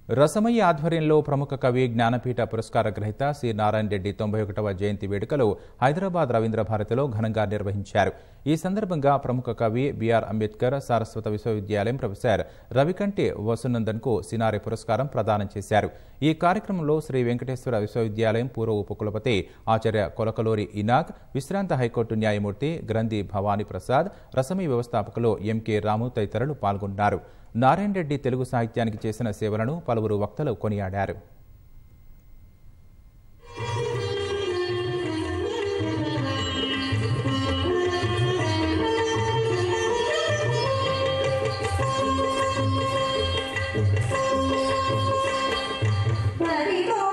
రసమయ్య ఆధ్వర్యంలో ప్రముఖ కవి జ్ఞానపీఠ పురస్కార గ్రహీత సి నారాయణ రెడ్డి తొంభై ఒకటవ జయంతి వేడుకలు హైదరాబాద్ రవీంద్ర భారతిలో ఘనంగా నిర్వహించారు ఈ సందర్భంగా ప్రముఖ కవి బిఆర్ అంబేద్కర్ సారస్వత విశ్వవిద్యాలయం ప్రొఫెసర్ రవికంటి వసునందన్కు సినారి పురస్కారం ప్రదానం చేశారు ఈ కార్యక్రమంలో శ్రీ వెంకటేశ్వర విశ్వవిద్యాలయం పూర్వ ఉపకులపతి ఆచార్య కొలకలూరి ఇనాక్ విశ్రాంత హైకోర్టు న్యాయమూర్తి గ్రంథి భవానీ ప్రసాద్ రసమి వ్యవస్థాపకులు ఎంకే రాము తదితరులు పాల్గొన్నారు నారాయణ రెడ్డి తెలుగు సాహిత్యానికి చేసిన సేవలను పలువురు వక్తలు కొనియాడారు హరిగో